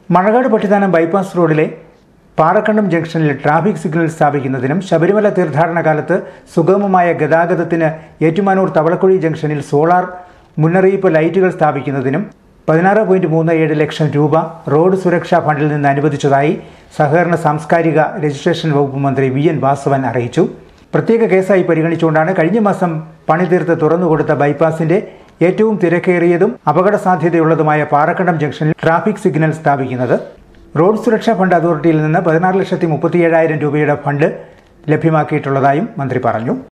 മണകാട് Pattithanam bypass റോഡിലെ പാറക്കണ്ടം ജംഗ്ഷനിൽ traffic signal സ്ഥാപിക്കുന്നതിനും ശബരിമല തീർത്ഥാടന കാലത്ത് സുഗമമായ ഗതാഗതത്തിന് ഏറ്റുമാനൂർ തവളക്കുഴി ജംഗ്ഷനിൽ സോളാർ മുന്നറിയിപ്പ് ലൈറ്റുകൾ സ്ഥാപിക്കുന്നതിനും പതിനാറ് പോയിന്റ് മൂന്ന് ഏഴ് ലക്ഷം രൂപ റോഡ് സുരക്ഷാ ഫണ്ടിൽ നിന്ന് അനുവദിച്ചതായി സഹകരണ സാംസ്കാരിക രജിസ്ട്രേഷൻ വകുപ്പ് മന്ത്രി വി എൻ വാസവൻ അറിയിച്ചു പ്രത്യേക കേസായി പരിഗണിച്ചുകൊണ്ടാണ് കഴിഞ്ഞ മാസം പണി തീർത്ത് തുറന്നുകൊടുത്ത ബൈപ്പാസിന്റെ ഏറ്റവും തിരക്കേറിയതും അപകട സാധ്യതയുള്ളതുമായ പാറക്കണ്ടം ജംഗ്ഷനിൽ ട്രാഫിക് സിഗ്നൽ സ്ഥാപിക്കുന്നത് റോഡ് സുരക്ഷാ ഫണ്ട് അതോറിറ്റിയിൽ നിന്ന് പതിനാറ് ലക്ഷത്തി മുപ്പത്തിയേഴായിരം രൂപയുടെ ഫണ്ട് ലഭ്യമാക്കിയിട്ടുള്ളതായും മന്ത്രി പറഞ്ഞു